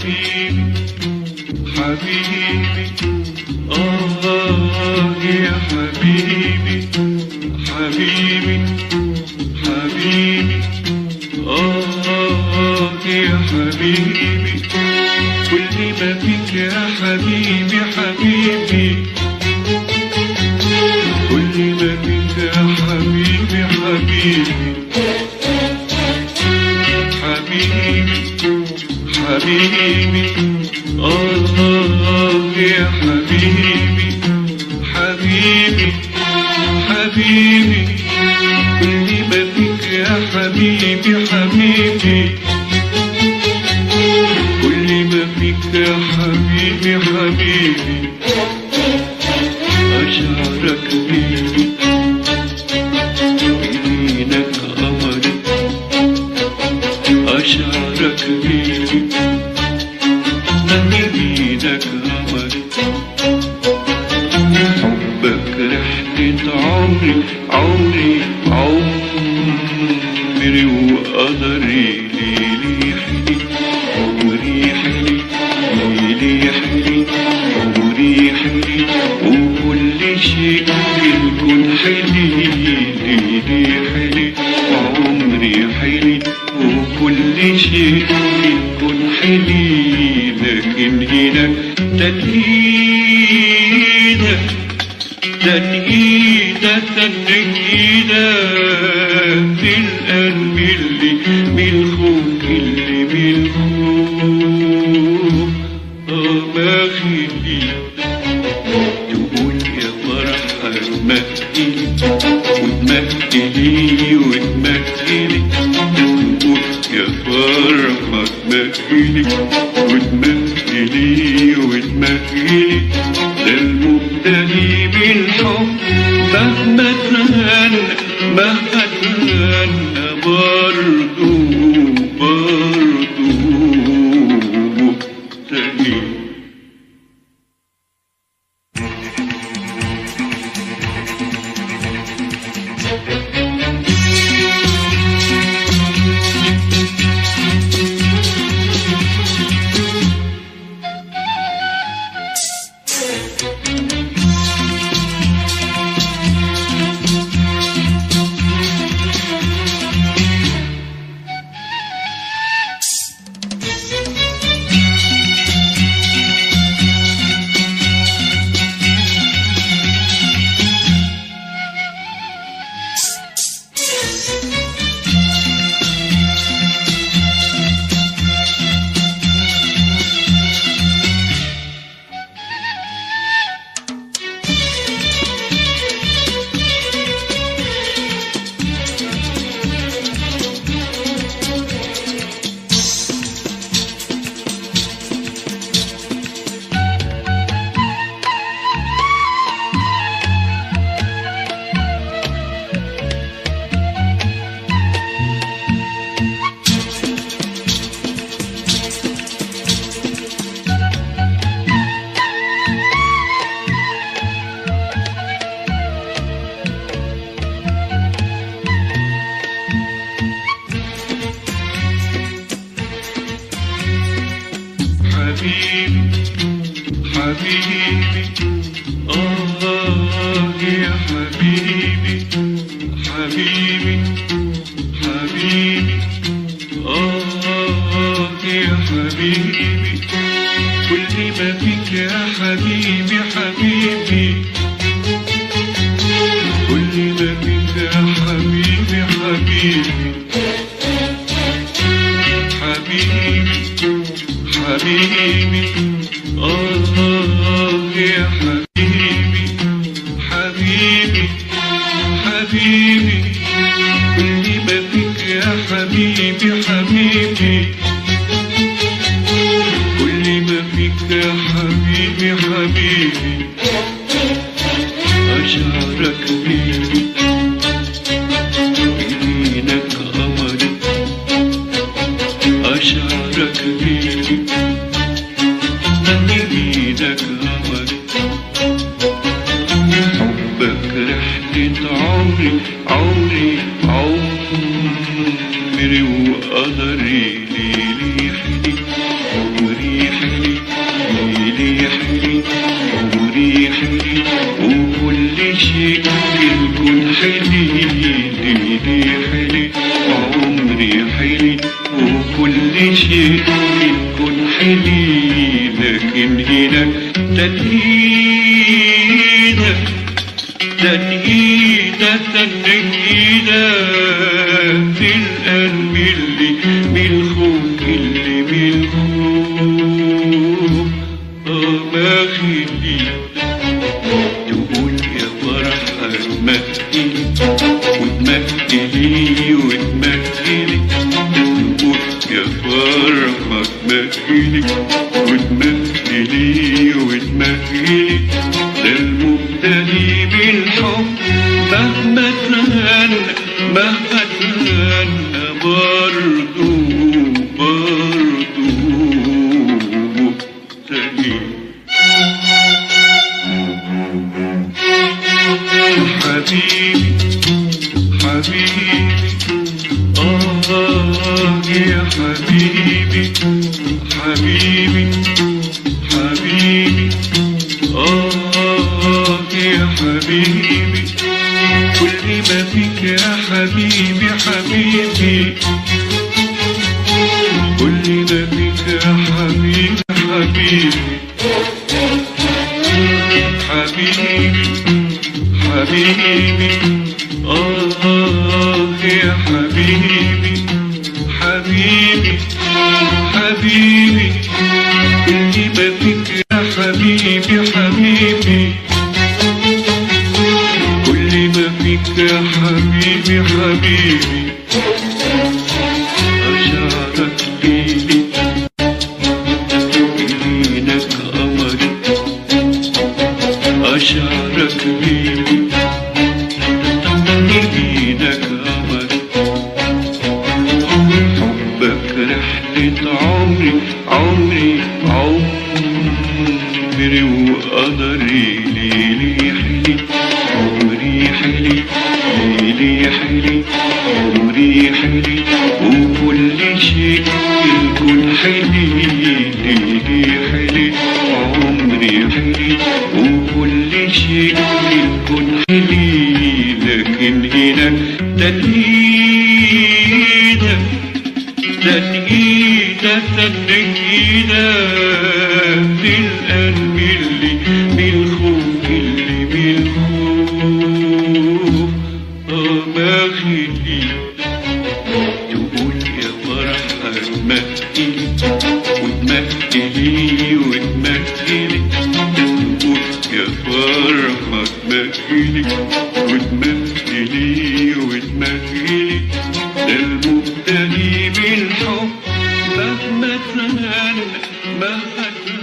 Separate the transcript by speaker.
Speaker 1: حبيبي حبيبي آه يا حبيبي حبيبي حبيبي آه يا حبيبي كل ما فيك يا حبيبي حبيبي كل ما فيك يا حبيبي حبيبي حبيبي حبيبي الله يا حبيبي حبيبي حبيبي كل ما فيك يا حبيبي حبيبي كل ما فيك يا حبيبي حبيبي أشعرك بيدي بيدك قمري أشعرك بيدي بيدك قمري حبك رحلة عمري عمري عمري وقدري ليلي حلي عمري حلي ليلي حلي عمري حلي وكل شيء في الكون حلي ليلي حلي عمري حلي وكل شيء في الكون حلي لكن هنا تنهيدك تنهيدة تنهيدة في القلب اللي بالخوف اللي بالخوف اه ما خلي تقول يا فرحة تمثلي وتمثلي وتمثلي تقول يا فرحة تمثلي وتمثلي وتمثلي ده المبتلي بالحب مهما تهنى مهما تهنى برضو برضو مبتلي حبيبي حبيبي آه يا حبيبي حبيبي حبيبي آه يا حبيبي كل ما فيك يا حبيبي حبيبي كل ما فيك يا حبيبي حبيبي حبيبي حبيبي الله يا حبيبي حبيبي حبيبي كل ما فيك يا حبيبي حبيبي كل ما فيك يا حبيبي حبيبي أشعرك بيدي بيدك قمري أشعرك بيدي بيدك قمري حبك رحلة عمري عمري عمري وقدري ليلي حلي عمري لكن هنا تنهيدك تنهيدة تنهيدة في القلب اللي بالخوف اللي بالخوف اه ما خلي تقول يا فرحة تمثلي وتمثلي وتمثلي تقول يا فرحة تمثلي وتمثلي وتمثلي ده المبتدي بالحب مهما تهنى مهما تهنى برضو برضو مبتدي حبيبي حبيبي آه يا حبيبي حبيبي حبيبي آه يا حبيبي كل ما فيك يا حبيبي حبيبي كل ما فيك يا حبيبي حبيبي حبيبي حبيبي آه يا حبيبي حبيبي حبيبي كل ما فيك يا حبيبي حبيبي كل ما فيك يا حبيبي حبيبي أشعرك ليلي يمينك قمري أشعرك ليلي يمينك قمري حبك رحلة عمري عمري عمري وقدري ليلي حلي عمري حلي ليلي حلي عمري حلي وكل شيء الكل حلي ليلي حلي عمري حلي وكل شيء الكل حلي لكن هنا تنهيدك تنهيدة تنهيدة في القلب اللي بالخوف اللي بالخوف اه ما خلي تقول يا فرحة تمثلي وتمثلي وتمثلي تقول يا فرحة تمثلي وتمثلي وتمثلي ده المبتدي بالحب مهما تهنى مهما تهنى